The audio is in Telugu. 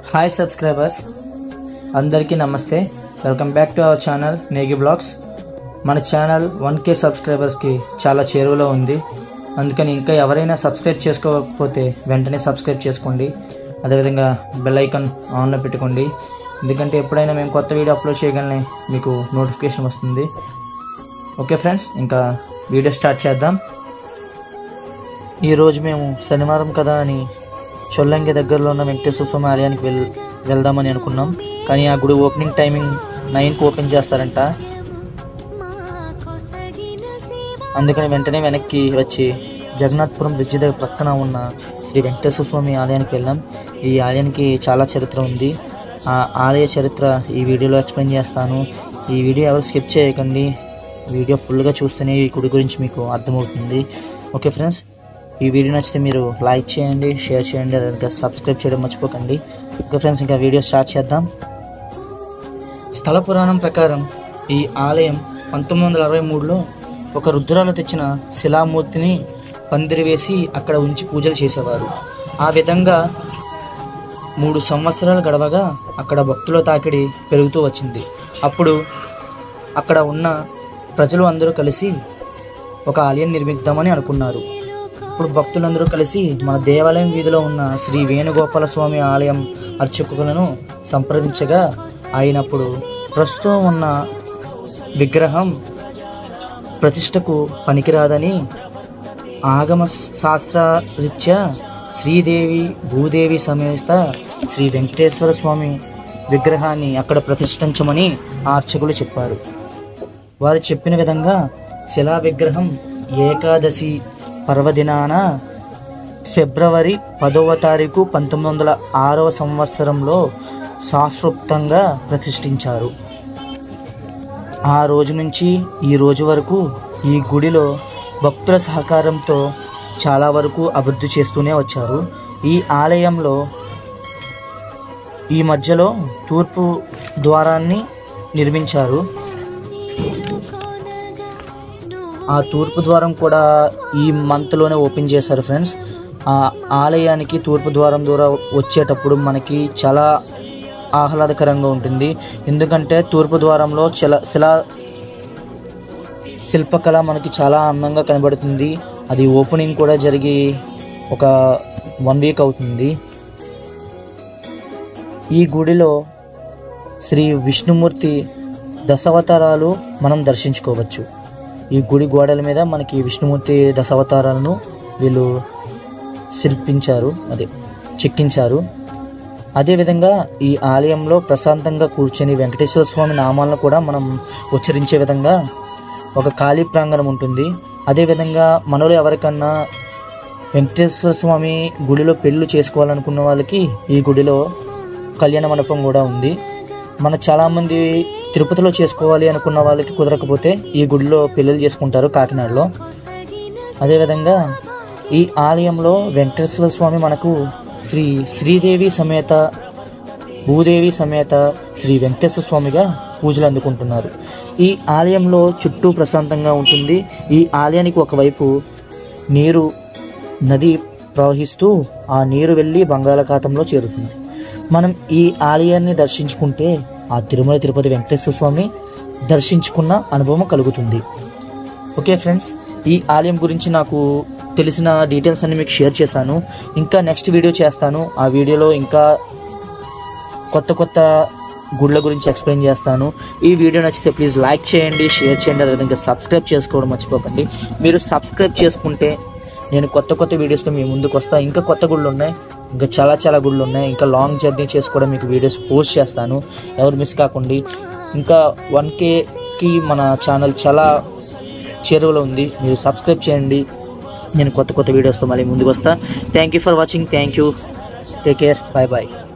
హాయ్ సబ్స్క్రైబర్స్ అందరికీ నమస్తే welcome back to our channel Negi vlogs మన ఛానల్ వన్ కే సబ్స్క్రైబర్స్కి చాలా చేరువలో ఉంది అందుకని ఇంకా ఎవరైనా సబ్స్క్రైబ్ చేసుకోకపోతే వెంటనే సబ్స్క్రైబ్ చేసుకోండి అదేవిధంగా బెల్ ఐకాన్ ఆన్లో పెట్టుకోండి ఎందుకంటే ఎప్పుడైనా మేము కొత్త వీడియో అప్లోడ్ చేయగలనే మీకు నోటిఫికేషన్ వస్తుంది ఓకే ఫ్రెండ్స్ ఇంకా వీడియో స్టార్ట్ చేద్దాం ఈరోజు మేము శనివారం కదా అని చొల్లంగి దగ్గరలో ఉన్న వెంకటేశ్వర స్వామి ఆలయానికి వెల్ వెళ్దామని అనుకున్నాం కానీ ఆ గుడి ఓపెనింగ్ టైమింగ్ నైన్కి ఓపెన్ చేస్తారంట అందుకని వెంటనే వెనక్కి వచ్చి జగన్నాథపురం బ్రిడ్జ్ దగ్గర ప్రక్కన ఉన్న శ్రీ వెంకటేశ్వర స్వామి ఆలయానికి వెళ్ళాం ఈ ఆలయానికి చాలా చరిత్ర ఉంది ఆ ఆలయ చరిత్ర ఈ వీడియోలో ఎక్స్ప్లెయిన్ చేస్తాను ఈ వీడియో ఎవరు స్కిప్ చేయకండి వీడియో ఫుల్గా చూస్తేనే ఈ గుడి గురించి మీకు అర్థమవుతుంది ఓకే ఫ్రెండ్స్ ఈ వీడియో నచ్చితే మీరు లైక్ చేయండి షేర్ చేయండి అదేవిధంగా సబ్స్క్రైబ్ చేయడం మర్చిపోకండి ఓకే ఫ్రెండ్స్ ఇంకా వీడియో స్టార్ట్ చేద్దాం స్థల పురాణం ప్రకారం ఈ ఆలయం పంతొమ్మిది వందల అరవై మూడులో ఒక రుద్రాలు తెచ్చిన శిలామూర్తిని పందిరి వేసి అక్కడ ఉంచి పూజలు చేసేవారు ఆ విధంగా మూడు సంవత్సరాలు గడవగా అక్కడ భక్తుల తాకిడి పెరుగుతూ వచ్చింది అప్పుడు అక్కడ ఉన్న ప్రజలు అందరూ కలిసి ఒక ఆలయం నిర్మిద్దామని అనుకున్నారు ఇప్పుడు భక్తులందరూ కలిసి మన దేవాలయం వీధిలో ఉన్న శ్రీ వేణుగోపాల స్వామి ఆలయం అర్చకులను సంప్రదించగా అయినప్పుడు ప్రస్తుతం ఉన్న విగ్రహం ప్రతిష్టకు పనికిరాదని ఆగమ శాస్త్ర రీత్యా శ్రీదేవి భూదేవి సమేత శ్రీ వెంకటేశ్వర స్వామి విగ్రహాన్ని అక్కడ ప్రతిష్ఠించమని ఆ అర్చకులు చెప్పారు వారు చెప్పిన విధంగా శిలా విగ్రహం ఏకాదశి పర్వదినాన ఫిబ్రవరి పదవ తారీఖు పంతొమ్మిది వందల ఆరవ సంవత్సరంలో శాస్త్రోక్తంగా ప్రతిష్ఠించారు ఆ రోజు నుంచి ఈ రోజు వరకు ఈ గుడిలో భక్తుల సహకారంతో చాలా వరకు అభివృద్ధి చేస్తూనే వచ్చారు ఈ ఆలయంలో ఈ మధ్యలో తూర్పు ద్వారాన్ని నిర్మించారు ఆ తూర్పు ద్వారం కూడా ఈ మంత్లోనే ఓపెన్ చేశారు ఫ్రెండ్స్ ఆ ఆలయానికి తూర్పు ద్వారం ద్వారా వచ్చేటప్పుడు మనకి చాలా ఆహ్లాదకరంగా ఉంటుంది ఎందుకంటే తూర్పు ద్వారంలో చిల శిలా శిల్పకళ మనకి చాలా అందంగా కనబడుతుంది అది ఓపెనింగ్ కూడా జరిగి ఒక వన్ వీక్ అవుతుంది ఈ గుడిలో శ్రీ విష్ణుమూర్తి దశావతారాలు మనం దర్శించుకోవచ్చు ఈ గుడి గోడల మీద మనకి విష్ణుమూర్తి దశావతారాలను వీళ్ళు శిల్పించారు అదే చెక్కించారు అదేవిధంగా ఈ ఆలయంలో ప్రశాంతంగా కూర్చొని వెంకటేశ్వర స్వామి నామాలను కూడా మనం ఉచ్చరించే విధంగా ఒక ఖాళీ ప్రాంగణం ఉంటుంది అదేవిధంగా మనలో ఎవరికన్నా వెంకటేశ్వర స్వామి గుడిలో పెళ్ళి చేసుకోవాలనుకున్న వాళ్ళకి ఈ గుడిలో కళ్యాణ మండపం కూడా ఉంది మన చాలామంది తిరుపతిలో చేసుకోవాలి అనుకున్న వాళ్ళకి కుదరకపోతే ఈ గుడిలో పెళ్ళిళ్ళు చేసుకుంటారు కాకినాడలో అదేవిధంగా ఈ ఆలయంలో వెంకటేశ్వర స్వామి మనకు శ్రీ శ్రీదేవి సమేత భూదేవి సమేత శ్రీ వెంకటేశ్వర స్వామిగా పూజలు అందుకుంటున్నారు ఈ ఆలయంలో చుట్టూ ప్రశాంతంగా ఉంటుంది ఈ ఆలయానికి ఒకవైపు నీరు నది ప్రవహిస్తూ ఆ నీరు వెళ్ళి బంగాళాఖాతంలో చేరుతుంది మనం ఈ ఆలయాన్ని దర్శించుకుంటే ఆ తిరుమల తిరుపతి వెంకటేశ్వర స్వామి దర్శించుకున్న అనుభవం కలుగుతుంది ఓకే ఫ్రెండ్స్ ఈ ఆలయం గురించి నాకు తెలిసిన డీటెయిల్స్ అన్ని మీకు షేర్ చేశాను ఇంకా నెక్స్ట్ వీడియో చేస్తాను ఆ వీడియోలో ఇంకా కొత్త కొత్త గుళ్ళ గురించి ఎక్స్ప్లెయిన్ చేస్తాను ఈ వీడియో నచ్చితే ప్లీజ్ లైక్ చేయండి షేర్ చేయండి అదేవిధంగా సబ్స్క్రైబ్ చేసుకోవడం మర్చిపోకండి మీరు సబ్స్క్రైబ్ చేసుకుంటే నేను కొత్త కొత్త వీడియోస్తో మీ ముందుకు వస్తా ఇంకా కొత్త గుళ్ళు ఉన్నాయి ఇంకా చాలా చాలా గుళ్ళు ఉన్నాయి ఇంకా లాంగ్ జర్నీ చేసుకోవడం మీకు వీడియోస్ పోస్ట్ చేస్తాను ఎవరు మిస్ కాకండి ఇంకా వన్ కేకి మన ఛానల్ చాలా చేరువలో ఉంది మీరు సబ్స్క్రైబ్ చేయండి నేను కొత్త కొత్త వీడియోస్తో మళ్ళీ ముందుకు వస్తా thank you for watching thank you take care bye bye